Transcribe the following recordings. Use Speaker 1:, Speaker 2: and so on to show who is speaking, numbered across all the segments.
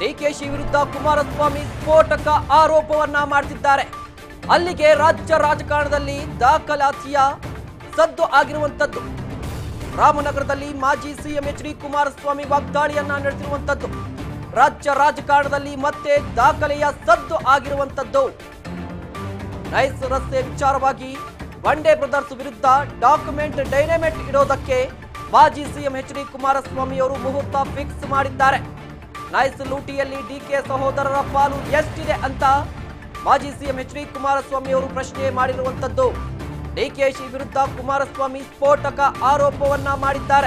Speaker 1: ಡಿಕೆಶಿ ವಿರುದ್ಧ ಕುಮಾರಸ್ವಾಮಿ ಸ್ಫೋಟಕ ಆರೋಪವನ್ನ ಮಾಡ್ತಿದ್ದಾರೆ ಅಲ್ಲಿಗೆ ರಾಜ್ಯ ರಾಜಕಾರಣದಲ್ಲಿ ದಾಖಲಾತಿಯ ಸದ್ದು ಆಗಿರುವಂತದ್ದು ರಾಮನಗರದಲ್ಲಿ ಮಾಜಿ ಸಿಎಂ ಎಚ್ ಡಿ ಕುಮಾರಸ್ವಾಮಿ ವಾಗ್ದಾಳಿಯನ್ನ ನಡೆಸಿರುವಂತದ್ದು ರಾಜ್ಯ ರಾಜಕಾರಣದಲ್ಲಿ ಮತ್ತೆ ದಾಖಲೆಯ ಸದ್ದು ಆಗಿರುವಂತದ್ದು ನೈಸ್ ರಸ್ತೆ ವಿಚಾರವಾಗಿ ಬಂಡೆ ಬ್ರದರ್ಸ್ ವಿರುದ್ಧ ಡಾಕ್ಯುಮೆಂಟ್ ಡೈನಮೆಟ್ ಇಡೋದಕ್ಕೆ ಮಾಜಿ ಸಿಎಂ ಎಚ್ ಡಿ ಕುಮಾರಸ್ವಾಮಿ ಅವರು ಮುಹೂರ್ತ ಫಿಕ್ಸ್ ಮಾಡಿದ್ದಾರೆ ನೈಸ್ ಲೂಟಿಯಲ್ಲಿ ಡಿಕೆ ಸಹೋದರರ ಪಾಲು ಎಷ್ಟಿದೆ ಅಂತ ಮಾಜಿ ಸಿಎಂ ಎಚ್ ಡಿ ಕುಮಾರಸ್ವಾಮಿ ಅವರು ಪ್ರಶ್ನೆ ಮಾಡಿರುವಂತದ್ದು ಡಿಕೆಶಿ ವಿರುದ್ಧ ಕುಮಾರಸ್ವಾಮಿ ಸ್ಫೋಟಕ ಆರೋಪವನ್ನ ಮಾಡಿದ್ದಾರೆ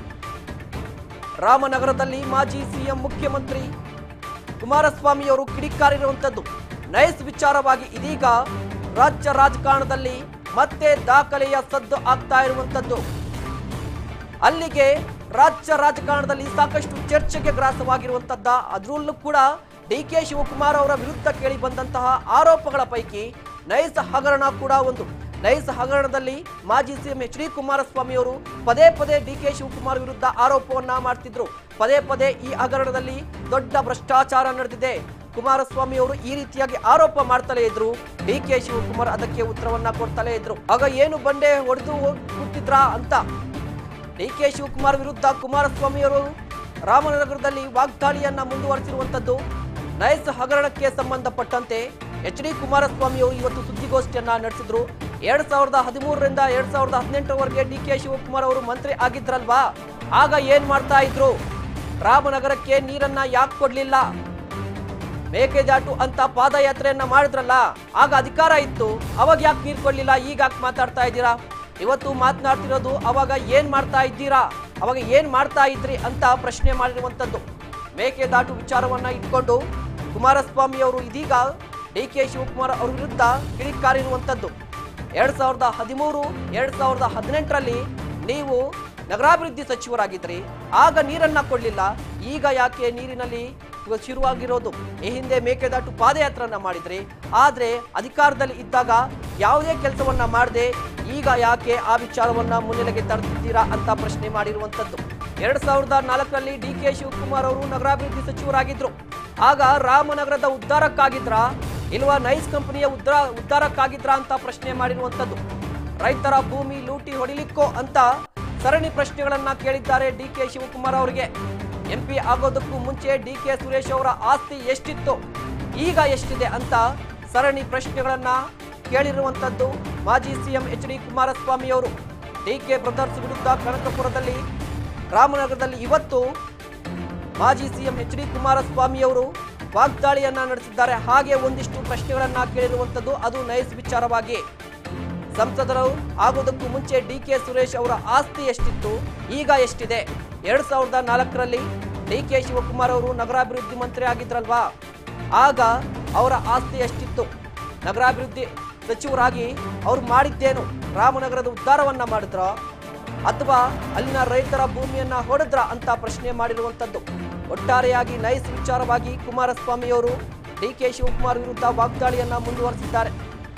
Speaker 1: ರಾಮನಗರದಲ್ಲಿ ಮಾಜಿ ಸಿಎಂ ಮುಖ್ಯಮಂತ್ರಿ ಕುಮಾರಸ್ವಾಮಿ ಅವರು ಕಿಡಿಕಾರಿರುವಂತದ್ದು ನೈಸ್ ವಿಚಾರವಾಗಿ ಇದೀಗ ರಾಜ್ಯ ರಾಜಕಾರಣದಲ್ಲಿ ಮತ್ತೆ ದಾಖಲೆಯ ಸದ್ದು ಆಗ್ತಾ ಇರುವಂತದ್ದು ಅಲ್ಲಿಗೆ ರಾಜ್ಯ ರಾಜಕಾರಣದಲ್ಲಿ ಸಾಕಷ್ಟು ಚರ್ಚೆಗೆ ಗ್ರಾಸವಾಗಿರುವಂತದ್ದ ಅದರಲ್ಲೂ ಕೂಡ ಡಿ ಕೆ ಶಿವಕುಮಾರ್ ಅವರ ವಿರುದ್ಧ ಕೇಳಿ ಬಂದಂತಹ ಆರೋಪಗಳ ಪೈಕಿ ನೈಸ್ ಹಗರಣ ಕೂಡ ಒಂದು ನೈಸ್ ಹಗರಣದಲ್ಲಿ ಮಾಜಿ ಸಿಎಂ ಎಚ್ ಡಿ ಕುಮಾರಸ್ವಾಮಿ ಅವರು ಪದೇ ಪದೇ ಡಿ ಕೆ ಶಿವಕುಮಾರ್ ವಿರುದ್ಧ ಆರೋಪವನ್ನ ಮಾಡ್ತಿದ್ರು ಪದೇ ಪದೇ ಈ ಹಗರಣದಲ್ಲಿ ದೊಡ್ಡ ಭ್ರಷ್ಟಾಚಾರ ನಡೆದಿದೆ ಕುಮಾರಸ್ವಾಮಿ ಅವರು ಈ ರೀತಿಯಾಗಿ ಆರೋಪ ಮಾಡ್ತಲೇ ಇದ್ರು ಡಿ ಕೆ ಶಿವಕುಮಾರ್ ಅದಕ್ಕೆ ಉತ್ತರವನ್ನ ಕೊಡ್ತಲೇ ಇದ್ರು ಆಗ ಏನು ಬಂಡೆ ಹೊಡೆದು ಕೂತಿದ್ರಾ ಅಂತ ಡಿ ಕೆ ಶಿವಕುಮಾರ್ ವಿರುದ್ಧ ಕುಮಾರಸ್ವಾಮಿ ಅವರು ರಾಮನಗರದಲ್ಲಿ ವಾಗ್ದಾಳಿಯನ್ನ ಮುಂದುವರೆಸಿರುವಂತದ್ದು ನೈಸ್ ಹಗರಣಕ್ಕೆ ಸಂಬಂಧಪಟ್ಟಂತೆ ಎಚ್ ಡಿ ಕುಮಾರಸ್ವಾಮಿ ಅವರು ಇವತ್ತು ಸುದ್ದಿಗೋಷ್ಠಿಯನ್ನ ನಡೆಸಿದ್ರು ಎರಡ್ ಸಾವಿರದ ಹದಿಮೂರರಿಂದ ಎರಡ್ ಸಾವಿರದ ಹದಿನೆಂಟರವರೆಗೆ ಡಿ ಕೆ ಶಿವಕುಮಾರ್ ಅವರು ಮಂತ್ರಿ ಆಗಿದ್ರಲ್ವಾ ಆಗ ಏನ್ ಮಾಡ್ತಾ ಇದ್ರು ರಾಮನಗರಕ್ಕೆ ನೀರನ್ನ ಯಾಕೆ ಕೊಡ್ಲಿಲ್ಲ ಮೇಕೆದಾಟು ಅಂತ ಪಾದಯಾತ್ರೆಯನ್ನ ಮಾಡಿದ್ರಲ್ಲ ಆಗ ಅಧಿಕಾರ ಇತ್ತು ಅವಾಗ ಯಾಕೆ ನೀರು ಕೊಡ್ಲಿಲ್ಲ ಈಗ ಯಾಕೆ ಮಾತಾಡ್ತಾ ಇದ್ದೀರಾ ಇವತ್ತು ಮಾತನಾಡ್ತಿರೋದು ಅವಾಗ ಏನ್ ಮಾಡ್ತಾ ಇದ್ದೀರಾ ಅವಾಗ ಏನ್ ಮಾಡ್ತಾ ಇದ್ರಿ ಅಂತ ಪ್ರಶ್ನೆ ಮಾಡಿರುವಂತದ್ದು ಮೇಕೆದಾಟು ವಿಚಾರವನ್ನ ಇಟ್ಕೊಂಡು ಕುಮಾರಸ್ವಾಮಿ ಅವರು ಇದೀಗ ಡಿ ಕೆ ಶಿವಕುಮಾರ್ ಅವ್ರ ವಿರುದ್ಧ ಕಿಡಿಕಾರಿರುವಂತದ್ದು ಎರಡ್ ಸಾವಿರದ ಹದಿಮೂರು ಎರಡ್ ಸಾವಿರದ ಹದಿನೆಂಟರಲ್ಲಿ ನೀವು ನಗರಾಭಿವೃದ್ಧಿ ಸಚಿವರಾಗಿದ್ರಿ ಆಗ ನೀರನ್ನ ಕೊಡ್ಲಿಲ್ಲ ಈಗ ಯಾಕೆ ನೀರಿನಲ್ಲಿ ಇವಾಗ ಶುರುವಾಗಿರೋದು ಈ ಹಿಂದೆ ಮೇಕೆದಾಟು ಪಾದಯಾತ್ರನ್ನ ಮಾಡಿದ್ರಿ ಆದ್ರೆ ಅಧಿಕಾರದಲ್ಲಿ ಇದ್ದಾಗ ಯಾವುದೇ ಕೆಲಸವನ್ನ ಮಾಡದೆ ಈಗ ಯಾಕೆ ಆ ವಿಚಾರವನ್ನ ಮುನ್ನೆಲೆಗೆ ತರ್ತಿದ್ದೀರಾ ಅಂತ ಪ್ರಶ್ನೆ ಮಾಡಿರುವಂತದ್ದು ಎರಡ್ ಸಾವಿರದ ನಾಲ್ಕರಲ್ಲಿ ಡಿ ಕೆ ಶಿವಕುಮಾರ್ ಅವರು ನಗರಾಭಿವೃದ್ಧಿ ಸಚಿವರಾಗಿದ್ರು ಆಗ ರಾಮನಗರದ ಉದ್ಧಾರಕ್ಕಾಗಿದ್ರ ಇಲ್ವಾ ನೈಸ್ ಕಂಪನಿಯ ಉದ್ಧಾರ ಉದ್ಧಾರಕ್ಕಾಗಿದ್ರ ಅಂತ ಪ್ರಶ್ನೆ ಮಾಡಿರುವಂತದ್ದು ರೈತರ ಭೂಮಿ ಲೂಟಿ ಹೊಡಿಲಿಕ್ಕೋ ಅಂತ ಸರಣಿ ಪ್ರಶ್ನೆಗಳನ್ನ ಕೇಳಿದ್ದಾರೆ ಡಿ ಕೆ ಶಿವಕುಮಾರ್ ಅವರಿಗೆ ಎಂಪಿ ಆಗೋದಕ್ಕೂ ಮುಂಚೆ ಡಿ ಕೆ ಸುರೇಶ್ ಅವರ ಆಸ್ತಿ ಎಷ್ಟಿತ್ತು ಈಗ ಎಷ್ಟಿದೆ ಅಂತ ಸರಣಿ ಪ್ರಶ್ನೆಗಳನ್ನ ಕೇಳಿರುವಂತದ್ದು ಮಾಜಿ ಸಿಎಂ ಎಚ್ ಡಿ ಕುಮಾರಸ್ವಾಮಿ ಅವರು ಡಿ ಕೆ ಬ್ರದರ್ಸ್ ವಿರುದ್ಧ ಕನಕಪುರದಲ್ಲಿ ರಾಮನಗರದಲ್ಲಿ ಇವತ್ತು ಮಾಜಿ ಸಿಎಂ ಎಚ್ ಡಿ ಕುಮಾರಸ್ವಾಮಿ ಅವರು ವಾಗ್ದಾಳಿಯನ್ನ ನಡೆಸಿದ್ದಾರೆ ಹಾಗೆ ಒಂದಿಷ್ಟು ಪ್ರಶ್ನೆಗಳನ್ನ ಕೇಳಿರುವಂತದ್ದು ಅದು ನೈಸ್ ವಿಚಾರವಾಗಿ ಸಂಸದರು ಆಗೋದಕ್ಕೂ ಮುಂಚೆ ಡಿ ಕೆ ಸುರೇಶ್ ಅವರ ಆಸ್ತಿ ಎಷ್ಟಿತ್ತು ಈಗ ಎಷ್ಟಿದೆ ಎರಡ್ ಸಾವಿರದ ನಾಲ್ಕರಲ್ಲಿ ಡಿ ಕೆ ಶಿವಕುಮಾರ್ ಅವರು ನಗರಾಭಿವೃದ್ಧಿ ಮಂತ್ರಿ ಆಗಿದ್ರಲ್ವಾ ಆಗ ಅವರ ಆಸ್ತಿ ಎಷ್ಟಿತ್ತು ನಗರಾಭಿವೃದ್ಧಿ ಸಚಿವರಾಗಿ ಅವ್ರು ಮಾಡಿದ್ದೇನು ರಾಮನಗರದ ಉದ್ಧಾರವನ್ನ ಮಾಡಿದ್ರ ಅಥವಾ ಅಲ್ಲಿನ ರೈತರ ಭೂಮಿಯನ್ನ ಹೊಡೆದ್ರ ಅಂತ ಪ್ರಶ್ನೆ ಮಾಡಿರುವಂತದ್ದು ಒಟ್ಟಾರೆಯಾಗಿ ನೈಸ್ ವಿಚಾರವಾಗಿ ಕುಮಾರಸ್ವಾಮಿ ಅವರು ಡಿ ಕೆ ಶಿವಕುಮಾರ್ ವಿರುದ್ಧ ವಾಗ್ದಾಳಿಯನ್ನ ಮುಂದುವರೆಸಿದ್ದಾರೆ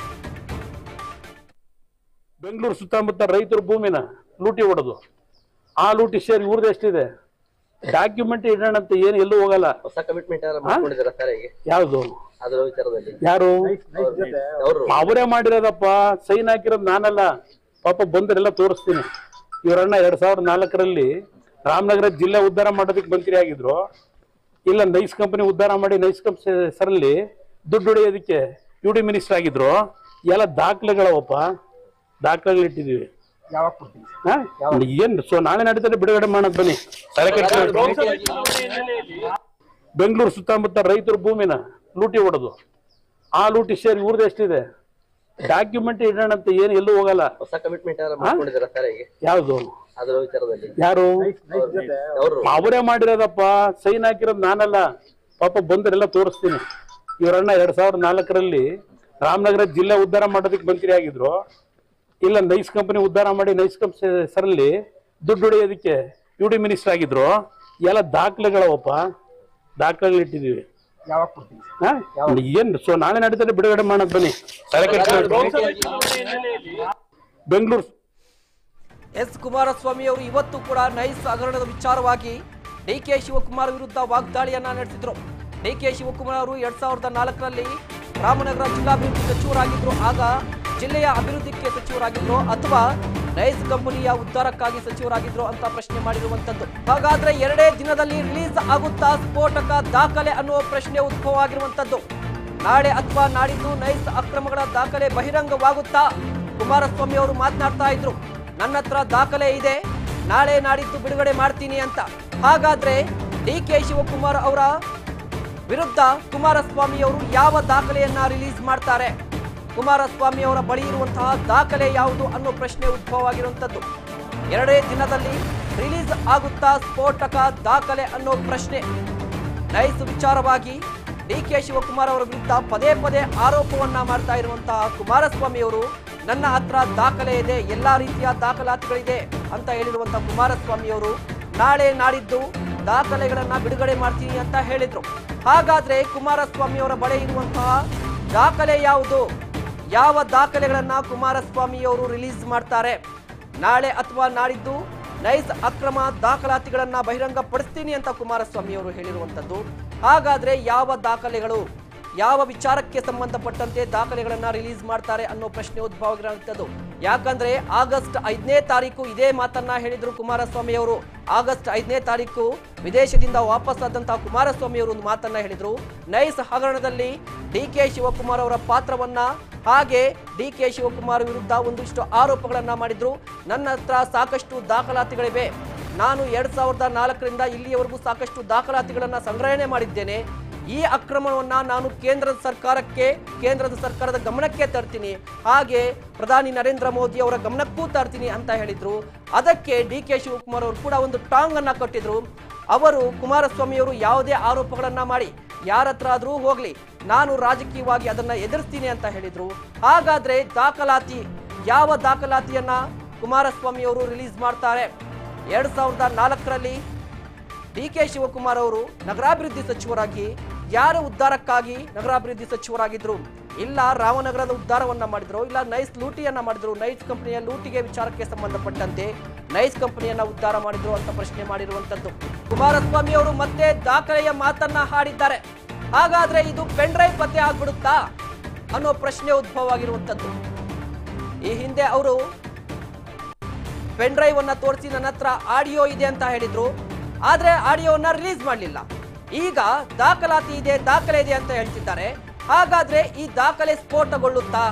Speaker 2: ಬೆಂಗಳೂರು ಸುತ್ತಮುತ್ತ ರೈತರ ಭೂಮಿನ ಲೂಟಿ ಹೊಡೆದು ಆ ಲೂಟಿ ಶೇರ್ ಇವ್ರದ್ದು ಎಷ್ಟಿದೆ ಡಾಕ್ಯುಮೆಂಟ್ ಇಡೋಣ ಅಂತ ಏನು ಎಲ್ಲೂ ಹೋಗಲ್ಲ
Speaker 3: ಹೊಸ ಕಮಿಟ್ಮೆಂಟ್ ಏನಾರ ಮಾಡ್ಕೊಂಡಿದಾರ ಸರ್ ಈಗ
Speaker 2: ಯಾವ್ದು
Speaker 3: ಅದ್ರ ವಿಚಾರದಲ್ಲಿ
Speaker 2: ಯಾರು
Speaker 3: ಅವರು
Speaker 2: ಅವರೇ ಮಾಡಿರೋದಪ್ಪ ಸೈನ್ ಹಾಕಿರೋದು ನಾನಲ್ಲ ಪಾಪ ಬಂದರೆಲ್ಲ ತೋರಿಸ್ತೀನಿ ಇವರಣ್ಣ ಎರಡ್ ಸಾವಿರದ ನಾಲ್ಕರಲ್ಲಿ ರಾಮನಗರ ಜಿಲ್ಲೆ ಉದ್ಧಾರ ಮಾಡೋದಕ್ಕೆ ಮಂತ್ರಿ ಆಗಿದ್ರು ಇಲ್ಲ ನೈಸ್ ಕಂಪನಿ ಉದ್ಧಾರ ಮಾಡಿ ನೈಸ್ ಕಂಪನಿ ಹೆಸರಲ್ಲಿ ದುಡ್ಡು ಹೊಡೆಯೋದಕ್ಕೆ ಯು ಡಿ ಮಿನಿಸ್ಟರ್ ಆಗಿದ್ರು ಎಲ್ಲ ದಾಖಲೆಗಳವಪ್ಪ ದಾಖಲೆಗಳು ಇಟ್ಟಿದೀವಿ ಹಾ? ಏನ್ ಸೊ ನಾಳೆ ನಡೀತಾರೆ ಬಿಡುಗಡೆ ಮಾಡೋದ್ ಬನ್ನಿ ತಲೆ ಕೆಡ್ಸ್ಕೊಬೇಡಿ. ಬೆಂಗಳೂರು ಸುತ್ತಮುತ್ತ ರೈತರ ಭೂಮಿನ ಲೂಟಿ ಹೊಡೆದು ಆ ಲೂಟಿ ಶೇರ್ ಇವ್ರದ್ದು ಎಷ್ಟಿದೆ ಡಾಕ್ಯುಮೆಂಟ್ ಇಡೋಣ ಅಂತ ಏನು ಎಲ್ಲೂ ಹೋಗಲ್ಲ
Speaker 3: ಹೊಸ ಕಮಿಟ್ಮೆಂಟ್ ಏನಾರ ಮಾಡ್ಕೊಂಡಿದಾರ ಸರ್ ಈಗ
Speaker 2: ಯಾವ್ದು
Speaker 3: ಅದ್ರ ವಿಚಾರದಲ್ಲಿ
Speaker 2: ಯಾರು
Speaker 3: ಅವರು
Speaker 2: ಅವರೇ ಮಾಡಿರೋದಪ್ಪ ಸೈನ್ ಹಾಕಿರೋದು ನಾನಲ್ಲ ಪಾಪ ಬಂದರೆಲ್ಲ ತೋರಿಸ್ತೀನಿ ಇವರಣ್ಣ ಎರಡ್ ಸಾವಿರದ ನಾಲ್ಕರಲ್ಲಿ ರಾಮನಗರ ಜಿಲ್ಲೆ ಉದ್ಧಾರ ಮಾಡೋದಕ್ಕೆ ಮಂತ್ರಿ ಆಗಿದ್ರು ಇಲ್ಲ ನೈಸ್ ಕಂಪನಿ ಉದ್ಧಾರ ಮಾಡಿ ನೈಸ್ ಕಂಪನಿ ಹೆಸರಲ್ಲಿ ದುಡ್ಡು ಹೊಡೆಯೋದಕ್ಕೆ ಯು ಡಿ ಮಿನಿಸ್ಟರ್ ಆಗಿದ್ರು ಎಲ್ಲ ದಾಖಲೆಗಳವಪ್ಪ ದಾಖಲೆಗಳು ಇಟ್ಟಿದೀವಿ ಹಾ? ಏನ್ ಸೊ ನಾಳೆ ನಡೀತಾರೆ ಬಿಡುಗಡೆ ಮಾಡೋದ್ ಬನ್ನಿ ತಲೆ ಕೆಡ್ಸ್ಕೊಬೇಡಿ. ಬೆಂಗಳೂರು
Speaker 1: ಎಸ್ ಕುಮಾರಸ್ವಾಮಿ ಅವರು ಇವತ್ತು ಕೂಡ ನೈಸ್ ಹಗರಣದ ವಿಚಾರವಾಗಿ ಡಿ ಕೆ ಶಿವಕುಮಾರ್ ವಿರುದ್ಧ ವಾಗ್ದಾಳಿಯನ್ನ ನಡೆಸಿದ್ರು ಡಿ ಕೆ ಶಿವಕುಮಾರ್ ಅವರು ಎರಡ್ ಸಾವಿರದ ನಾಲ್ಕರಲ್ಲಿ ರಾಮನಗರ ಜಿಲ್ಲಾಭಿವೃದ್ಧಿ ಸಚಿವರಾಗಿದ್ರು ಆಗ ಜಿಲ್ಲೆಯ ಅಭಿವೃದ್ಧಿಗೆ ಸಚಿವರಾಗಿದ್ರು ಅಥವಾ ನೈಸ್ ಕಂಪನಿಯ ಉದ್ಧಾರಕ್ಕಾಗಿ ಸಚಿವರಾಗಿದ್ರು ಅಂತ ಪ್ರಶ್ನೆ ಮಾಡಿರುವಂತದ್ದು ಹಾಗಾದ್ರೆ ಎರಡೇ ದಿನದಲ್ಲಿ ರಿಲೀಸ್ ಆಗುತ್ತಾ ಸ್ಫೋಟಕ ದಾಖಲೆ ಅನ್ನುವ ಪ್ರಶ್ನೆ ಉದ್ಭವ ಆಗಿರುವಂತದ್ದು ನಾಳೆ ಅಥವಾ ನಾಡಿದ್ದು ನೈಸ್ ಅಕ್ರಮಗಳ ದಾಖಲೆ ಬಹಿರಂಗವಾಗುತ್ತಾ ಕುಮಾರಸ್ವಾಮಿ ಅವರು ಮಾತನಾಡ್ತಾ ಇದ್ರು ನನ್ನ ಹತ್ರ ದಾಖಲೆ ಇದೆ ನಾಳೆ ನಾಡಿದ್ದು ಬಿಡುಗಡೆ ಮಾಡ್ತೀನಿ ಅಂತ ಹಾಗಾದ್ರೆ ಡಿ ಕೆ ಶಿವಕುಮಾರ್ ಅವರ ವಿರುದ್ಧ ಕುಮಾರಸ್ವಾಮಿ ಅವರು ಯಾವ ದಾಖಲೆಯನ್ನ ರಿಲೀಸ್ ಮಾಡ್ತಾರೆ ಕುಮಾರಸ್ವಾಮಿ ಅವರ ಬಳಿ ಇರುವಂತಹ ದಾಖಲೆ ಯಾವುದು ಅನ್ನೋ ಪ್ರಶ್ನೆ ಉದ್ಭವ ಆಗಿರುವಂತದ್ದು ಎರಡೇ ದಿನದಲ್ಲಿ ರಿಲೀಸ್ ಆಗುತ್ತಾ ಸ್ಫೋಟಕ ದಾಖಲೆ ಅನ್ನೋ ಪ್ರಶ್ನೆ ನೈಸ್ ವಿಚಾರವಾಗಿ ಡಿ ಕೆ ಶಿವಕುಮಾರ್ ಅವರ ವಿರುದ್ಧ ಪದೇ ಪದೇ ಆರೋಪವನ್ನ ಮಾಡ್ತಾ ಇರುವಂತಹ ಕುಮಾರಸ್ವಾಮಿ ಅವರು ನನ್ನ ಹತ್ರ ದಾಖಲೆ ಇದೆ ಎಲ್ಲಾ ರೀತಿಯ ದಾಖಲಾತಿಗಳಿದೆ ಅಂತ ಹೇಳಿರುವಂತಹ ಕುಮಾರಸ್ವಾಮಿ ಅವರು ನಾಳೆ ನಾಡಿದ್ದು ದಾಖಲೆಗಳನ್ನ ಬಿಡುಗಡೆ ಮಾಡ್ತೀನಿ ಅಂತ ಹೇಳಿದ್ರು ಹಾಗಾದ್ರೆ ಕುಮಾರಸ್ವಾಮಿ ಅವರ ಬಳಿ ಇರುವಂತಹ ದಾಖಲೆ ಯಾವುದು ಯಾವ ದಾಖಲೆಗಳನ್ನ ಕುಮಾರಸ್ವಾಮಿ ಅವರು ರಿಲೀಸ್ ಮಾಡ್ತಾರೆ ನಾಳೆ ಅಥವಾ ನಾಡಿದ್ದು ನೈಸ್ ಅಕ್ರಮ ದಾಖಲಾತಿಗಳನ್ನ ಬಹಿರಂಗಪಡಿಸ್ತೀನಿ ಅಂತ ಕುಮಾರಸ್ವಾಮಿ ಅವರು ಹೇಳಿರುವಂತದ್ದು ಹಾಗಾದ್ರೆ ಯಾವ ದಾಖಲೆಗಳು ಯಾವ ವಿಚಾರಕ್ಕೆ ಸಂಬಂಧಪಟ್ಟಂತೆ ದಾಖಲೆಗಳನ್ನ ರಿಲೀಸ್ ಮಾಡ್ತಾರೆ ಅನ್ನೋ ಪ್ರಶ್ನೆ ಉದ್ಭವ ಆಗಿರುವಂತದ್ದು ಯಾಕಂದ್ರೆ ಆಗಸ್ಟ್ ಐದನೇ ತಾರೀಕು ಇದೇ ಮಾತನ್ನ ಹೇಳಿದ್ರು ಕುಮಾರಸ್ವಾಮಿ ಅವರು ಆಗಸ್ಟ್ ಐದನೇ ತಾರೀಕು ವಿದೇಶದಿಂದ ವಾಪಸ್ ಆದಂತಹ ಕುಮಾರಸ್ವಾಮಿ ಅವರು ಒಂದು ಮಾತನ್ನ ಹೇಳಿದ್ರು ನೈಸ್ ಹಗರಣದಲ್ಲಿ ಡಿ ಕೆ ಶಿವಕುಮಾರ್ ಅವರ ಪಾತ್ರವನ್ನ ಹಾಗೆ ಡಿ ಕೆ ಶಿವಕುಮಾರ್ ವಿರುದ್ಧ ಒಂದಿಷ್ಟು ಆರೋಪಗಳನ್ನ ಮಾಡಿದ್ರು ನನ್ನ ಹತ್ರ ಸಾಕಷ್ಟು ದಾಖಲಾತಿಗಳಿವೆ ನಾನು ಎರಡ್ ಸಾವಿರದ ನಾಲ್ಕರಿಂದ ಇಲ್ಲಿಯವರೆಗೂ ಸಾಕಷ್ಟು ದಾಖಲಾತಿಗಳನ್ನ ಸಂಗ್ರಹಣೆ ಮಾಡಿದ್ದೇನೆ ಈ ಅಕ್ರಮವನ್ನ ನಾನು ಕೇಂದ್ರದ ಸರ್ಕಾರಕ್ಕೆ ಕೇಂದ್ರದ ಸರ್ಕಾರದ ಗಮನಕ್ಕೆ ತರ್ತೀನಿ ಹಾಗೆ ಪ್ರಧಾನಿ ನರೇಂದ್ರ ಮೋದಿ ಅವರ ಗಮನಕ್ಕೂ ತರ್ತೀನಿ ಅಂತ ಹೇಳಿದ್ರು ಅದಕ್ಕೆ ಡಿ ಕೆ ಶಿವಕುಮಾರ್ ಅವರು ಕೂಡ ಒಂದು ಟಾಂಗ್ ಅನ್ನ ಕೊಟ್ಟಿದ್ರು ಅವರು ಕುಮಾರಸ್ವಾಮಿ ಅವರು ಯಾವುದೇ ಆರೋಪಗಳನ್ನ ಮಾಡಿ ಯಾರ ಹತ್ರ ಆದ್ರೂ ಹೋಗ್ಲಿ ನಾನು ರಾಜಕೀಯವಾಗಿ ಅದನ್ನ ಎದುರಿಸ್ತೀನಿ ಅಂತ ಹೇಳಿದ್ರು ಹಾಗಾದ್ರೆ ದಾಖಲಾತಿ ಯಾವ ದಾಖಲಾತಿಯನ್ನ ಕುಮಾರಸ್ವಾಮಿ ಅವರು ರಿಲೀಸ್ ಮಾಡ್ತಾರೆ ಎರಡ್ ಸಾವಿರದ ನಾಲ್ಕರಲ್ಲಿ ಡಿ ಕೆ ಶಿವಕುಮಾರ್ ಅವರು ನಗರಾಭಿವೃದ್ಧಿ ಸಚಿವರಾಗಿ ಯಾರ ಉದ್ಧಾರಕ್ಕಾಗಿ ನಗರಾಭಿವೃದ್ಧಿ ಸಚಿವರಾಗಿದ್ರು ಇಲ್ಲ ರಾಮನಗರದ ಉದ್ಧಾರವನ್ನ ಮಾಡಿದ್ರು ಇಲ್ಲ ನೈಸ್ ಲೂಟಿಯನ್ನ ಮಾಡಿದ್ರು ನೈಸ್ ಕಂಪನಿಯ ಲೂಟಿಗೆ ವಿಚಾರಕ್ಕೆ ಸಂಬಂಧಪಟ್ಟಂತೆ ನೈಸ್ ಕಂಪನಿಯನ್ನ ಉದ್ಧಾರ ಮಾಡಿದ್ರು ಅಂತ ಪ್ರಶ್ನೆ ಮಾಡಿರುವಂತದ್ದು ಕುಮಾರಸ್ವಾಮಿ ಅವರು ಮತ್ತೆ ದಾಖಲೆಯ ಮಾತನ್ನ ಹಾಡಿದ್ದಾರೆ ಹಾಗಾದ್ರೆ ಇದು ಪೆನ್ಡ್ರೈವ್ ಪತ್ತೆ ಆಗ್ಬಿಡುತ್ತಾ ಅನ್ನೋ ಪ್ರಶ್ನೆ ಉದ್ಭವ ಆಗಿರುವಂತದ್ದು ಈ ಹಿಂದೆ ಅವರು ಪೆನ್ ಡ್ರೈವ್ ಅನ್ನ ತೋರಿಸಿ ನನ್ನ ಹತ್ರ ಆಡಿಯೋ ಇದೆ ಅಂತ ಹೇಳಿದ್ರು ಆದ್ರೆ ಆಡಿಯೋವನ್ನ ರಿಲೀಸ್ ಮಾಡಲಿಲ್ಲ ಈಗ ದಾಖಲಾತಿ ಇದೆ ದಾಖಲೆ ಇದೆ ಅಂತ ಹೇಳ್ತಿದ್ದಾರೆ ಹಾಗಾದ್ರೆ ಈ ದಾಖಲೆ ಸ್ಫೋಟಗೊಳ್ಳುತ್ತಾ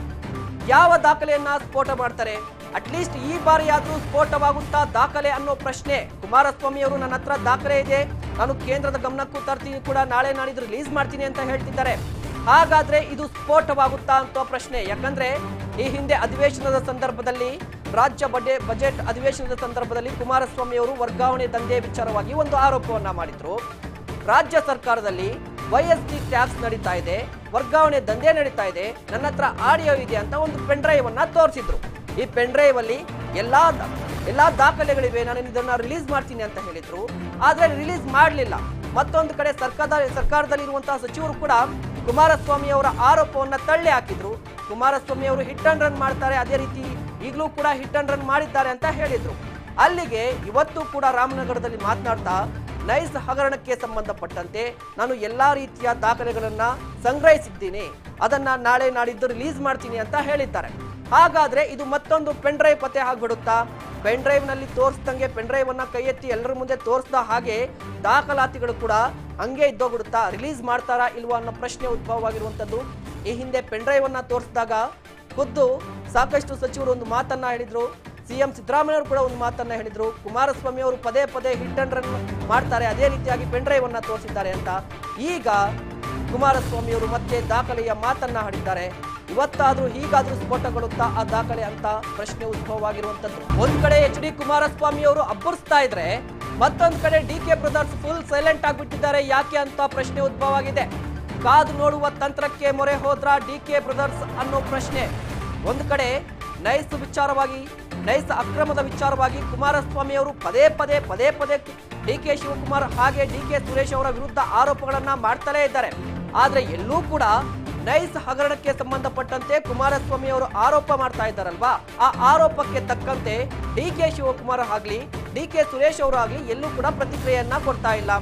Speaker 1: ಯಾವ ದಾಖಲೆಯನ್ನ ಸ್ಫೋಟ ಮಾಡ್ತಾರೆ ಅಟ್ಲೀಸ್ಟ್ ಈ ಬಾರಿ ಆದ್ರೂ ಸ್ಫೋಟವಾಗುತ್ತಾ ದಾಖಲೆ ಅನ್ನೋ ಪ್ರಶ್ನೆ ಕುಮಾರಸ್ವಾಮಿ ಅವರು ನನ್ನ ಹತ್ರ ದಾಖಲೆ ಇದೆ ನಾನು ಕೇಂದ್ರದ ಗಮನಕ್ಕೂ ತರ್ತೀನಿ ಕೂಡ ನಾಳೆ ನಾಡಿದ್ದು ರಿಲೀಸ್ ಮಾಡ್ತೀನಿ ಅಂತ ಹೇಳ್ತಿದ್ದಾರೆ ಹಾಗಾದ್ರೆ ಇದು ಸ್ಫೋಟವಾಗುತ್ತಾ ಅಂತ ಪ್ರಶ್ನೆ ಯಾಕಂದ್ರೆ ಈ ಹಿಂದೆ ಅಧಿವೇಶನದ ಸಂದರ್ಭದಲ್ಲಿ ರಾಜ್ಯ ಬಡ್ಡೆ ಬಜೆಟ್ ಅಧಿವೇಶನದ ಸಂದರ್ಭದಲ್ಲಿ ಕುಮಾರಸ್ವಾಮಿ ಅವರು ವರ್ಗಾವಣೆ ದಂಧೆ ವಿಚಾರವಾಗಿ ಒಂದು ಆರೋಪವನ್ನ ಮಾಡಿದ್ರು ರಾಜ್ಯ ಸರ್ಕಾರದಲ್ಲಿ ವೈಎಸ್ಟಿ ಟ್ಯಾಕ್ಸ್ ನಡೀತಾ ಇದೆ ವರ್ಗಾವಣೆ ದಂಧೆ ನಡೀತಾ ಇದೆ ನನ್ನ ಹತ್ರ ಆಡಿಯೋ ಇದೆ ಅಂತ ಒಂದು ಪೆನ್ ಡ್ರೈವ್ ಅನ್ನ ತೋರಿಸಿದ್ರು ಈ ಪೆನ್ ಡ್ರೈವ್ ಅಲ್ಲಿ ಎಲ್ಲಾ ದ- ಎಲ್ಲಾ ದಾಖಲೆಗಳಿವೆ ನಾನು ಇದನ್ನ ರಿಲೀಸ್ ಮಾಡ್ತೀನಿ ಅಂತ ಹೇಳಿದ್ರು ಆದ್ರೆ ರಿಲೀಸ್ ಮಾಡಲಿಲ್ಲ ಮತ್ತೊಂದು ಕಡೆ ಸರ್ಕಾರದ ಸರ್ಕಾರದಲ್ಲಿರುವಂತಹ ಸಚಿವರು ಕೂಡ ಕುಮಾರಸ್ವಾಮಿ ಅವರ ಆರೋಪವನ್ನ ತಳ್ಳಿ ಹಾಕಿದ್ರು ಕುಮಾರಸ್ವಾಮಿ ಅವರು ಹಿಟ್ ಅಂಡ್ ರನ್ ಮಾಡ್ತಾರೆ ಅದೇ ರೀತಿ ಈಗಲೂ ಕೂಡ ಹಿಟ್ ಅಂಡ್ ರನ್ ಮಾಡಿದ್ದಾರೆ ಅಂತ ಹೇಳಿದ್ರು ಅಲ್ಲಿಗೆ ಇವತ್ತು ಕೂಡ ರಾಮನಗರದಲ್ಲಿ ಮಾತನಾಡ್ತಾ ನೈಸ್ ಹಗರಣಕ್ಕೆ ಸಂಬಂಧಪಟ್ಟಂತೆ ನಾನು ಎಲ್ಲಾ ರೀತಿಯ ದಾಖಲೆಗಳನ್ನ ಸಂಗ್ರಹಿಸಿದ್ದೀನಿ ಅದನ್ನ ನಾಳೆ ನಾಡಿದ್ದು ರಿಲೀಸ್ ಮಾಡ್ತೀನಿ ಅಂತ ಹೇಳಿದ್ದಾರೆ ಹಾಗಾದ್ರೆ ಇದು ಮತ್ತೊಂದು ಪೆನ್ ಡ್ರೈವ್ ಪತ್ತೆ ಆಗ್ಬಿಡುತ್ತಾ ಪೆನ್ ಡ್ರೈವ್ ನಲ್ಲಿ ತೋರಿಸ್ದಂಗೆ ಪೆನ್ ಡ್ರೈವ್ ಅನ್ನ ಕೈ ಎತ್ತಿ ಎಲ್ಲರ ಮುಂದೆ ತೋರಿಸ್ದ ಹಾಗೆ ದಾಖಲಾತಿಗಳು ಕೂಡ ಹಂಗೆ ಇದ್ದೋಗ್ಬಿಡುತ್ತಾ ರಿಲೀಸ್ ಮಾಡ್ತಾರಾ ಇಲ್ವಾ ಅನ್ನೋ ಪ್ರಶ್ನೆ ಉದ್ಭವವಾಗಿರುವಂತದ್ದು ಈ ಹಿಂದೆ ಪೆನ್ ಡ್ರೈವ್ ಅನ್ನ ತೋರಿಸಿದಾಗ ಖುದ್ದು ಸಾಕಷ್ಟು ಸಚಿವರು ಒಂದು ಮಾತನ್ನ ಹೇಳಿದ್ರು ಸಿಎಂ ಸಿದ್ದರಾಮಯ್ಯ ಅವರು ಕೂಡ ಒಂದು ಮಾತನ್ನ ಹೇಳಿದ್ರು ಕುಮಾರಸ್ವಾಮಿ ಅವರು ಪದೇ ಪದೇ ಹಿಟ್ ಅಂಡ್ ರನ್ ಮಾಡ್ತಾರೆ ಅದೇ ರೀತಿಯಾಗಿ ಪೆನ್ ಡ್ರೈವ್ ಅನ್ನ ತೋರಿಸಿದ್ದಾರೆ ಅಂತ ಈಗ ಕುಮಾರಸ್ವಾಮಿ ಅವರು ಮತ್ತೆ ದಾಖಲೆಯ ಮಾತನ್ನ ಹಾಡಿದ್ದಾರೆ ಇವತ್ತಾದ್ರೂ ಹೀಗಾದ್ರೂ ಸ್ಫೋಟಗೊಳ್ಳುತ್ತಾ ಆ ದಾಖಲೆ ಅಂತ ಪ್ರಶ್ನೆ ಉದ್ಭವವಾಗಿರುವಂತದ್ದು ಒಂದ್ ಕಡೆ ಎಚ್ ಡಿ ಕುಮಾರಸ್ವಾಮಿ ಅವರು ಅಬ್ಬರಿಸ್ತಾ ಇದ್ರೆ ಮತ್ತೊಂದ್ ಕಡೆ D K brothers full silent ಆಗ್ಬಿಟ್ಟಿದ್ದಾರೆ ಯಾಕೆ ಅಂತ ಪ್ರಶ್ನೆ ಉದ್ಭವ ಆಗಿದೆ ಕಾದು ನೋಡುವ ತಂತ್ರಕ್ಕೆ ಮೊರೆ ಹೋದ್ರ ಡಿ ಕೆ ಬ್ರದರ್ಸ್ ಅನ್ನೋ ಪ್ರಶ್ನೆ ಒಂದು ಕಡೆ ನೈಸ್ ವಿಚಾರವಾಗಿ ನೈಸ್ ಅಕ್ರಮದ ವಿಚಾರವಾಗಿ ಕುಮಾರಸ್ವಾಮಿ ಅವರು ಪದೇ ಪದೇ ಪದೇ ಪದೇ ಡಿ ಕೆ ಶಿವಕುಮಾರ್ ಹಾಗೆ ಡಿ ಕೆ ಸುರೇಶ್ ಅವರ ವಿರುದ್ಧ ಆರೋಪಗಳನ್ನ ಮಾಡ್ತಲೇ ಇದ್ದಾರೆ ಆದ್ರೆ ಎಲ್ಲೂ ಕೂಡ ನೈಸ್ ಹಗರಣಕ್ಕೆ ಸಂಬಂಧಪಟ್ಟಂತೆ ಕುಮಾರಸ್ವಾಮಿ ಅವರು ಆರೋಪ ಮಾಡ್ತಾ ಇದ್ದಾರಲ್ವಾ ಆ ಆರೋಪಕ್ಕೆ ತಕ್ಕಂತೆ ಡಿ ಕೆ ಶಿವಕುಮಾರ್ ಆಗ್ಲಿ ಡಿ ಕೆ ಸುರೇಶ್ ಅವರು ಆಗ್ಲಿ ಎಲ್ಲೂ ಕೂಡ ಪ್ರತಿಕ್ರಿಯೆಯನ್ನ ಕೊಡ್ತಾ ಇಲ್ಲ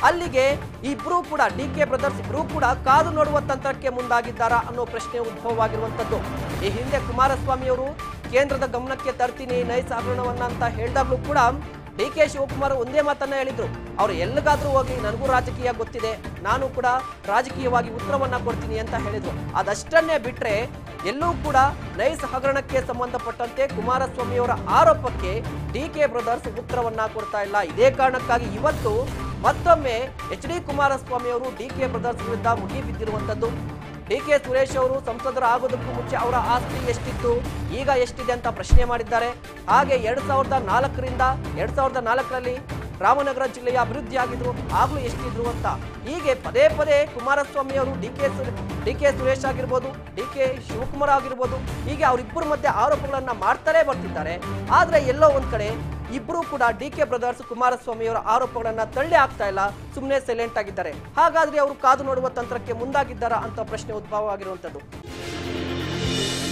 Speaker 1: ಅಲ್ಲಿಗೆ ಇಬ್ರು ಕೂಡ ಡಿ ಕೆ ಬ್ರದರ್ಸ್ ಇಬ್ರು ಕೂಡ ಕಾದು ನೋಡುವ ತಂತ್ರಕ್ಕೆ ಮುಂದಾಗಿದ್ದಾರಾ ಅನ್ನೋ ಪ್ರಶ್ನೆ ಉದ್ಭವವಾಗಿರುವಂತದ್ದು ಈ ಹಿಂದೆ ಕುಮಾರಸ್ವಾಮಿ ಅವರು ಕೇಂದ್ರದ ಗಮನಕ್ಕೆ ತರ್ತೀನಿ ನೈಸ್ ಹಗರಣವನ್ನ ಅಂತ ಹೇಳಿದಾಗ್ಲೂ ಕೂಡ ಡಿ ಕೆ ಶಿವಕುಮಾರ್ ಒಂದೇ ಮಾತನ್ನ ಹೇಳಿದ್ರು ಅವ್ರು ಎಲ್ಲಿಗಾದ್ರೂ ಹೋಗಿ ನನಗೂ ರಾಜಕೀಯ ಗೊತ್ತಿದೆ ನಾನು ಕೂಡ ರಾಜಕೀಯವಾಗಿ ಉತ್ತರವನ್ನ ಕೊಡ್ತೀನಿ ಅಂತ ಹೇಳಿದ್ರು ಅದಷ್ಟನ್ನೇ ಬಿಟ್ರೆ ಎಲ್ಲೂ ಕೂಡ ನೈಸ್ ಹಗರಣಕ್ಕೆ ಸಂಬಂಧಪಟ್ಟಂತೆ ಕುಮಾರಸ್ವಾಮಿಯವರ ಆರೋಪಕ್ಕೆ ಡಿ ಕೆ ಬ್ರದರ್ಸ್ ಉತ್ತರವನ್ನ ಕೊಡ್ತಾ ಇಲ್ಲ ಇದೇ ಕಾರಣಕ್ಕಾಗಿ ಇವತ್ತು ಮತ್ತೊಮ್ಮೆ ಎಚ್ ಡಿ ಕುಮಾರಸ್ವಾಮಿ ಅವರು ಡಿ ಕೆ ಬ್ರದರ್ಸ್ ವಿರುದ್ಧ ಮುಗಿಬಿದ್ದಿರುವಂತದ್ದು ಡಿ ಕೆ ಸುರೇಶ್ ಅವರು ಸಂಸದರು ಆಗೋದಕ್ಕೂ ಮುಂಚೆ ಅವರ ಆಸ್ತಿ ಎಷ್ಟಿತ್ತು ಈಗ ಎಷ್ಟಿದೆ ಅಂತ ಪ್ರಶ್ನೆ ಮಾಡಿದ್ದಾರೆ ಹಾಗೆ ಎರಡ್ ಸಾವಿರದ ನಾಲ್ಕರಿಂದ ಎರಡ್ ಸಾವಿರದ ನಾಲ್ಕರಲ್ಲಿ ರಾಮನಗರ ಜಿಲ್ಲೆಯ ಅಭಿವೃದ್ಧಿ ಆಗಿದ್ರು ಆಗ್ಲೂ ಎಷ್ಟಿದ್ರು ಅಂತ ಹೀಗೆ ಪದೇ ಪದೇ ಕುಮಾರಸ್ವಾಮಿ ಅವರು D K D K Suresh ಆಗಿರ್ಬೋದು ಡಿ ಕೆ ಶಿವಕುಮಾರ್ ಆಗಿರ್ಬೋದು ಹೀಗೆ ಅವರಿಬ್ಬರ ಮಧ್ಯೆ ಆರೋಪಗಳನ್ನ ಮಾಡ್ತಾನೆ ಬರ್ತಿದ್ದಾರೆ ಆದ್ರೆ ಎಲ್ಲೋ ಒಂದ್ ಕಡೆ ಇಬ್ರು ಕೂಡ ಡಿ ಕೆ ಬ್ರದರ್ಸ್ ಕುಮಾರಸ್ವಾಮಿ ಅವರ ಆರೋಪಗಳನ್ನ ತಳ್ಳಿ ಆಗ್ತಾ ಇಲ್ಲ ಸುಮ್ಮನೆ ಸೈಲೆಂಟ್ ಆಗಿದ್ದಾರೆ ಹಾಗಾದ್ರೆ ಅವರು ಕಾದು ನೋಡುವ ತಂತ್ರಕ್ಕೆ ಮುಂದಾಗಿದ್ದಾರಾ ಅಂತ ಪ್ರಶ್ನೆ ಉದ್ಭವ ಆಗಿರುವಂತದ್ದು